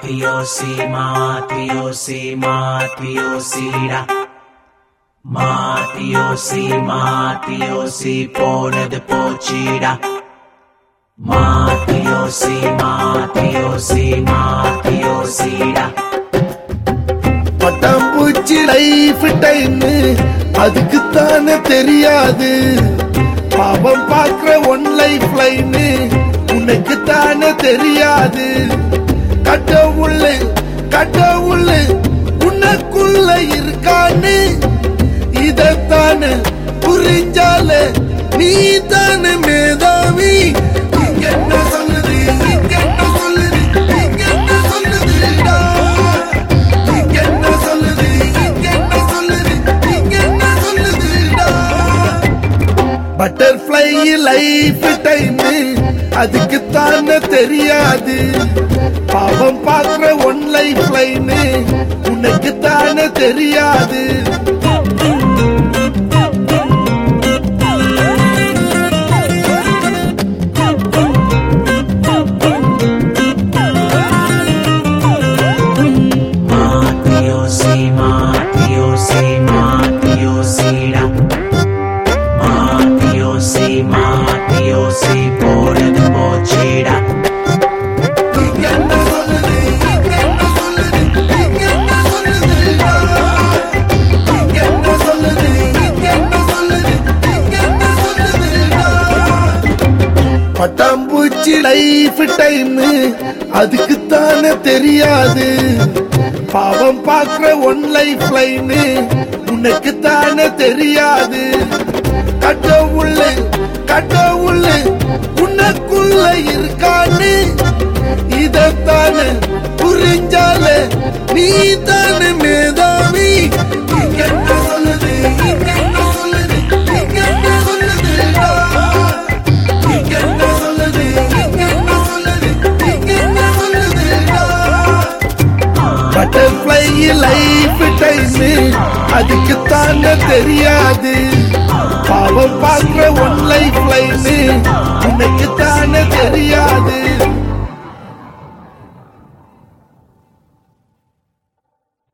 மாத்தி யோசி மாத்தி யோசி மாத்தி யோசிடா மாத்தி யோசி மாத்தி யோசி போனது போச்சிடா மாத்தி யோசி மாத்தி யோசி மாத்தி யோசிடா பட்டாம்பூச்சி லைஃப் டைம் அதுக்கு தானே தெரியாது பாவம் பார்க்கிற ஒன் லைஃப் லைன் உனக்கு தானே தெரியாது கடவுள் கடவுள் உனக்குள்ள இருக்கான்னு இதத்தானே புரிஞ்சால நீ தானே மேதாவி இங்க என்ன சொல்லுது இங்க என்ன சொல்லுது இங்க என்ன சொல்லுதுடா இங்க என்ன சொல்லுது இங்க என்ன சொல்லுது இங்க என்ன சொல்லுதுடா பட்டர்ஃப்ளை லைஃப் டைம் அதுக்கு தானே தெரியாது பாவம் பார்க்கிற ஒன் லைஃப் லைன் உனக்கு தானே தெரியாது மாத்தி யோசி மாத்தி யோசி மாத்தி யோசிடா மாத்தி யோசி மாத்தி யோசி போனது போச்சிடா இங்க என்ன சொல்லுது இங்க என்ன சொல்லுது இங்க என்ன சொல்லுதுடா இங்க என்ன சொல்லுது இங்க என்ன சொல்லுது இங்க என்ன சொல்லுதுடா பட்டாம்பூச்சி லைஃப் டைம் அதுக்கு தானே தெரியாது பாவம் பார்க்கிற ஒன் லைஃப் லைன் உனக்கு தானே தெரியாது கடவுள் கடவுள் உனக்குள்ள இருக்கான்னு இதத்தானே புரிஞ்சால நீ தானே மேதாவி இங்க என்ன சொல்லுது இங்க என்ன சொல்லுது இங்க என்ன சொல்லுதுடா இங்க என்ன சொல்லுது இங்க என்ன சொல்லுது இங்க என்ன சொல்லுதுடா பட்டர்ஃப்ளை லைஃப் டைம் அதுக்கு தானே தெரியாது பாவம் பார்க்கிற ஒன் லைஃப் லைன் உனக்கு தானே தெரியாது